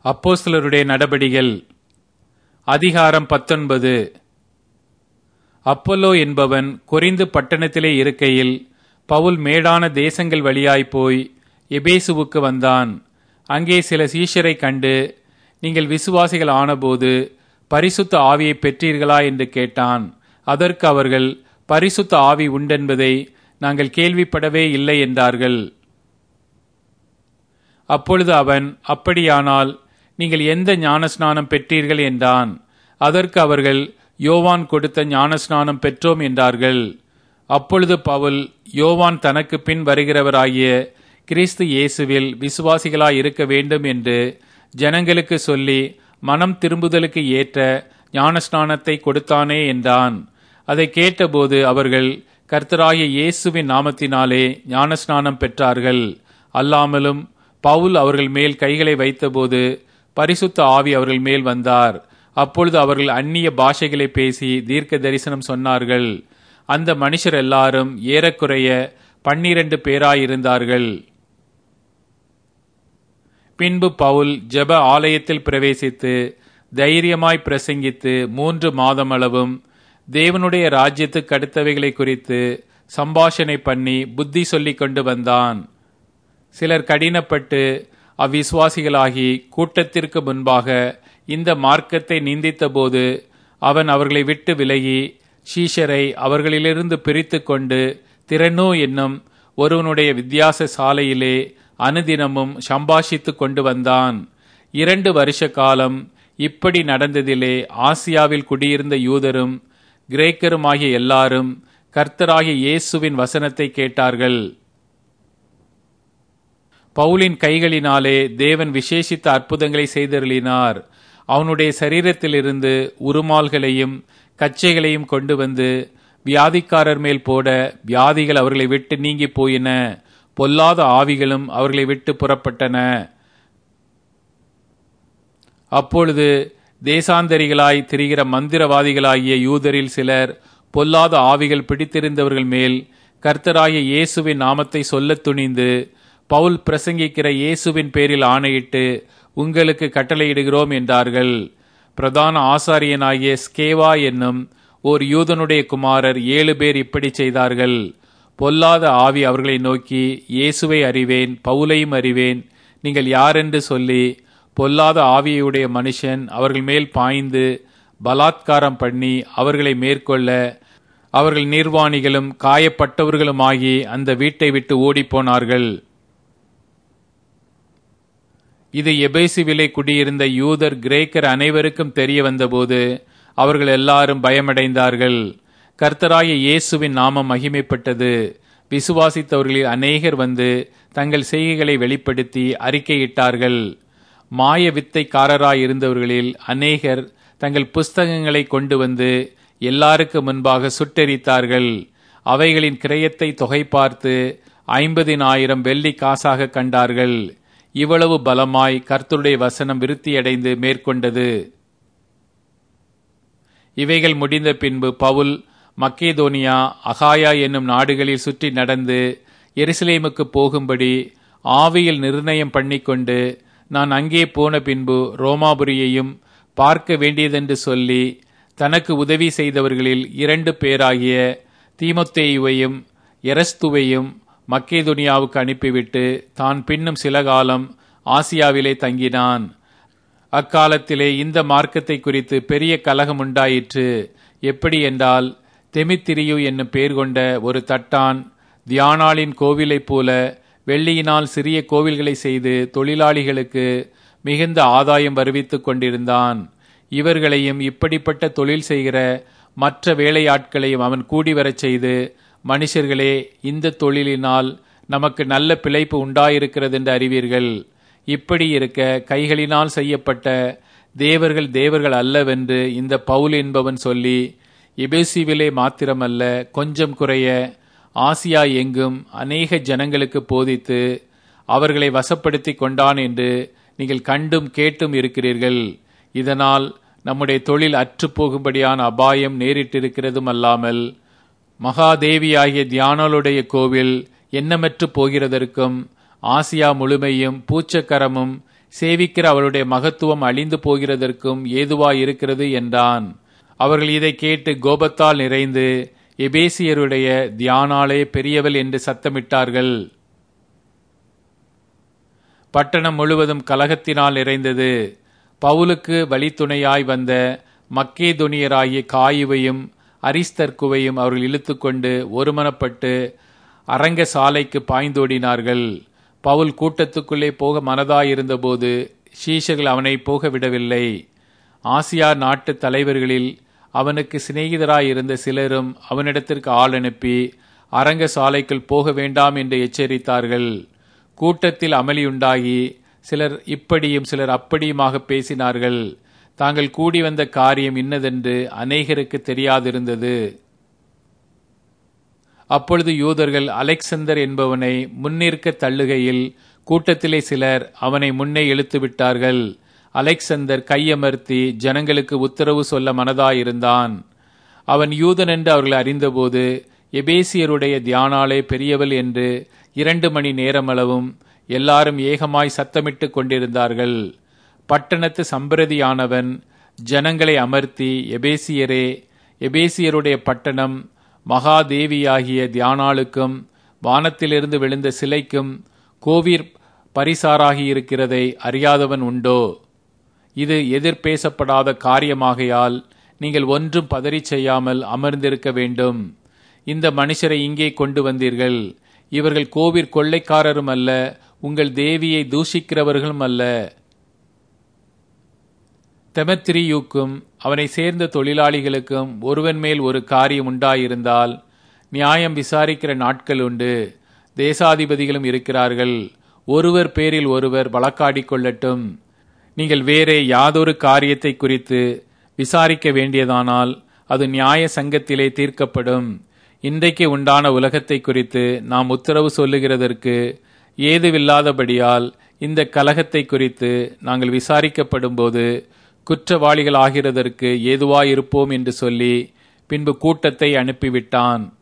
அப்போஸ்தலருடைய நடபடிகள் அதிகாரம் பத்தொன்பது அப்பல்லோ என்பவன் கொரிந்து பட்டணத்திலே இருக்கையில் பவுல் மேடான தேசங்கள் வழியாய் போய் எபேசுவுக்கு வந்தான் அங்கே சில சீஷரை கண்டு நீங்கள் விசுவாசிகள் ஆனபோது பரிசுத்த ஆவியை பெற்றீர்களா என்று கேட்டான் அதற்கு அவர்கள் பரிசுத்த ஆவி உண்டென்பதை நாங்கள் கேள்விப்படவே இல்லை என்றார்கள் அப்பொழுது அவன் அப்படியானால் நீங்கள் எந்த ஞானஸ்நானம் பெற்றீர்கள் என்றான் அதற்கு அவர்கள் யோவான் கொடுத்த ஞானஸ்நானம் பெற்றோம் என்றார்கள் அப்பொழுது பவுல் யோவான் தனக்கு பின் வருகிறவராகிய கிறிஸ்து இயேசுவில் விசுவாசிகளாய் இருக்க வேண்டும் என்று ஜனங்களுக்கு சொல்லி மனம் திரும்புதலுக்கு ஏற்ற ஞானஸ்நானத்தை கொடுத்தானே என்றான் அதை கேட்டபோது அவர்கள் கர்த்தராகிய இயேசுவின் நாமத்தினாலே ஞானஸ்நானம் பெற்றார்கள் அல்லாமலும் பவுல் அவர்கள் மேல் கைகளை வைத்தபோது பரிசுத்த ஆவி அவர்கள் மேல் வந்தார் அப்பொழுது அவர்கள் அந்நிய பாஷைகளை பேசி தீர்க்க தரிசனம் சொன்னார்கள் அந்த மனுஷர் எல்லாரும் ஏறக்குறைய பன்னிரண்டு பேராயிருந்தார்கள் பின்பு பவுல் ஜெப ஆலயத்தில் பிரவேசித்து தைரியமாய் பிரசங்கித்து மூன்று மாதமளவும் தேவனுடைய ராஜ்யத்துக்கு அடுத்தவைகளை குறித்து சம்பாஷணை பண்ணி புத்தி சொல்லிக் கொண்டு வந்தான் சிலர் கடினப்பட்டு அவ்விசுவாசிகளாகி கூட்டத்திற்கு முன்பாக இந்த மார்க்கத்தை நிந்தித்தபோது அவன் அவர்களை விட்டு விலகி ஷீஷரை அவர்களிலிருந்து பிரித்து கொண்டு திறனோ என்னும் ஒருவனுடைய வித்தியாச சாலையிலே அனுதினமும் சம்பாஷித்து கொண்டு வந்தான் இரண்டு வருஷ காலம் இப்படி நடந்ததிலே ஆசியாவில் குடியிருந்த யூதரும் கிரேக்கருமாகிய எல்லாரும் கர்த்தராகிய இயேசுவின் வசனத்தை கேட்டார்கள் பவுலின் கைகளினாலே தேவன் விசேஷித்த அற்புதங்களை செய்தருளினார் அவனுடைய சரீரத்திலிருந்து உருமால்களையும் கச்சைகளையும் கொண்டு வந்து வியாதிக்காரர் மேல் போட வியாதிகள் அவர்களை விட்டு நீங்கி போயின பொல்லாத ஆவிகளும் அவர்களை விட்டு புறப்பட்டன அப்பொழுது தேசாந்தரிகளாய் திரிகிற மந்திரவாதிகளாகிய யூதரில் சிலர் பொல்லாத ஆவிகள் பிடித்திருந்தவர்கள் மேல் கர்த்தராகிய இயேசுவின் நாமத்தை சொல்லத் துணிந்து பவுல் பிரசங்கிக்கிற இயேசுவின் பேரில் ஆணையிட்டு உங்களுக்கு கட்டளையிடுகிறோம் என்றார்கள் பிரதான ஆசாரியனாகிய ஸ்கேவா என்னும் ஓர் யூதனுடைய குமாரர் ஏழு பேர் இப்படி செய்தார்கள் பொல்லாத ஆவி அவர்களை நோக்கி இயேசுவை அறிவேன் பவுலையும் அறிவேன் நீங்கள் யாரென்று சொல்லி பொல்லாத ஆவியுடைய மனுஷன் அவர்கள் மேல் பாய்ந்து பலாத்காரம் பண்ணி அவர்களை மேற்கொள்ள அவர்கள் நிர்வாணிகளும் காயப்பட்டவர்களுமாகி அந்த வீட்டை விட்டு ஓடிப்போனார்கள் இது எபேசுவிலே குடியிருந்த யூதர் கிரேக்கர் அனைவருக்கும் தெரிய வந்தபோது அவர்கள் எல்லாரும் பயமடைந்தார்கள் கர்த்தராய இயேசுவின் நாமம் மகிமைப்பட்டது விசுவாசித்தவர்களில் அநேகர் வந்து தங்கள் செய்கைகளை வெளிப்படுத்தி அறிக்கையிட்டார்கள் மாய வித்தைக்காரராய் இருந்தவர்களில் அநேகர் தங்கள் புஸ்தகங்களை கொண்டு வந்து எல்லாருக்கு முன்பாக சுட்டெரித்தார்கள் அவைகளின் கிரயத்தை தொகை பார்த்து ஐம்பதினாயிரம் வெள்ளி காசாக கண்டார்கள் இவ்வளவு பலமாய் கர்த்தருடைய வசனம் விருத்தியடைந்து மேற்கொண்டது இவைகள் முடிந்த பின்பு பவுல் மக்கேதோனியா அகாயா என்னும் நாடுகளில் சுற்றி நடந்து எருசலேமுக்கு போகும்படி ஆவியில் நிர்ணயம் பண்ணிக்கொண்டு நான் அங்கே போன பின்பு ரோமாபுரியையும் பார்க்க வேண்டியதென்று சொல்லி தனக்கு உதவி செய்தவர்களில் இரண்டு பேராகிய தீமொத்தேயுவையும் எரஸ்துவையும் மக்கேதுனியாவுக்கு அனுப்பிவிட்டு தான் பின்னும் சில காலம் ஆசியாவிலே தங்கினான் அக்காலத்திலே இந்த மார்க்கத்தை குறித்து பெரிய கலகம் உண்டாயிற்று எப்படி என்றால் தெமித்திரியு என்னும் பேர் கொண்ட ஒரு தட்டான் தியானாளின் கோவிலைப் போல வெள்ளியினால் சிறிய கோவில்களை செய்து தொழிலாளிகளுக்கு மிகுந்த ஆதாயம் வருவித்துக் கொண்டிருந்தான் இவர்களையும் இப்படிப்பட்ட தொழில் செய்கிற மற்ற வேலையாட்களையும் அவன் கூடி வரச் செய்து மனுஷர்களே இந்த தொழிலினால் நமக்கு நல்ல பிழைப்பு உண்டாயிருக்கிறது என்று அறிவீர்கள் இப்படி இருக்க கைகளினால் செய்யப்பட்ட தேவர்கள் தேவர்கள் அல்லவென்று இந்த பவுல் என்பவன் சொல்லி எபேசிவிலே மாத்திரமல்ல கொஞ்சம் குறைய ஆசியா எங்கும் அநேக ஜனங்களுக்கு போதித்து அவர்களை வசப்படுத்தி கொண்டான் என்று நீங்கள் கண்டும் கேட்டும் இருக்கிறீர்கள் இதனால் நம்முடைய தொழில் அற்று போகும்படியான அபாயம் நேரிட்டிருக்கிறதும் அல்லாமல் மகாதேவியாகிய தியானலுடைய கோவில் எண்ணமற்று போகிறதற்கும் ஆசியா முழுமையும் பூச்சக்கரமும் சேவிக்கிற அவருடைய மகத்துவம் அழிந்து போகிறதற்கும் ஏதுவாய் இருக்கிறது என்றான் அவர்கள் இதை கேட்டு கோபத்தால் நிறைந்து எபேசியருடைய தியானாலே பெரியவள் என்று சத்தமிட்டார்கள் பட்டணம் முழுவதும் கலகத்தினால் நிறைந்தது பவுலுக்கு வழித்துணையாய் வந்த மக்கேதுனியராகிய காயுவையும் அரிஸ்தர்க்குவையும் அவர்கள் இழுத்துக்கொண்டு ஒருமனப்பட்டு அரங்க சாலைக்கு பாய்ந்தோடினார்கள் பவுல் கூட்டத்துக்குள்ளே போக மனதாயிருந்தபோது சீஷர்கள் அவனை போக விடவில்லை ஆசியா நாட்டு தலைவர்களில் அவனுக்கு சிநேகிதராயிருந்த சிலரும் அவனிடத்திற்கு ஆள் அனுப்பி அரங்க சாலைக்குள் போக வேண்டாம் என்று எச்சரித்தார்கள் கூட்டத்தில் அமளியுண்டாகி சிலர் இப்படியும் சிலர் அப்படியுமாக பேசினார்கள் தாங்கள் கூடி வந்த காரியம் இன்னதென்று அநேகருக்கு தெரியாதிருந்தது அப்பொழுது யூதர்கள் அலெக்சந்தர் என்பவனை முன்னிற்க தள்ளுகையில் கூட்டத்திலே சிலர் அவனை முன்னே இழுத்து விட்டார்கள் அலெக்சந்தர் கையமர்த்தி ஜனங்களுக்கு உத்தரவு சொல்ல மனதாயிருந்தான் அவன் யூதன் என்று அவர்கள் அறிந்தபோது எபேசியருடைய தியானாலே பெரியவள் என்று இரண்டு மணி நேரமளவும் எல்லாரும் ஏகமாய் சத்தமிட்டு கொண்டிருந்தார்கள் பட்டணத்து சம்பிரதியானவன் ஜனங்களை அமர்த்தி எபேசியரே எபேசியருடைய பட்டணம் மகாதேவியாகிய தியானாளுக்கும் வானத்திலிருந்து விழுந்த சிலைக்கும் கோவிர் பரிசாராகியிருக்கிறதை அறியாதவன் உண்டோ இது எதிர்பேசப்படாத காரியமாகையால் நீங்கள் ஒன்றும் பதறி செய்யாமல் அமர்ந்திருக்க வேண்டும் இந்த மனுஷரை இங்கே கொண்டு வந்தீர்கள் இவர்கள் கோவிற் கொள்ளைக்காரரும் அல்ல உங்கள் தேவியை தூஷிக்கிறவர்களும் அல்ல தெமத்திரியுக்கும் அவனை சேர்ந்த தொழிலாளிகளுக்கும் ஒருவன் மேல் ஒரு காரியம் உண்டாயிருந்தால் நியாயம் விசாரிக்கிற நாட்கள் உண்டு தேசாதிபதிகளும் இருக்கிறார்கள் ஒருவர் பேரில் ஒருவர் வழக்காடிக் கொள்ளட்டும் நீங்கள் வேறே யாதொரு காரியத்தை குறித்து விசாரிக்க வேண்டியதானால் அது நியாய சங்கத்திலே தீர்க்கப்படும் இன்றைக்கு உண்டான உலகத்தை குறித்து நாம் உத்தரவு சொல்லுகிறதற்கு ஏதுவில்லாதபடியால் இந்த கலகத்தை குறித்து நாங்கள் விசாரிக்கப்படும் போது குற்றவாளிகள் ஆகிறதற்கு ஏதுவாயிருப்போம் என்று சொல்லி பின்பு கூட்டத்தை அனுப்பிவிட்டான்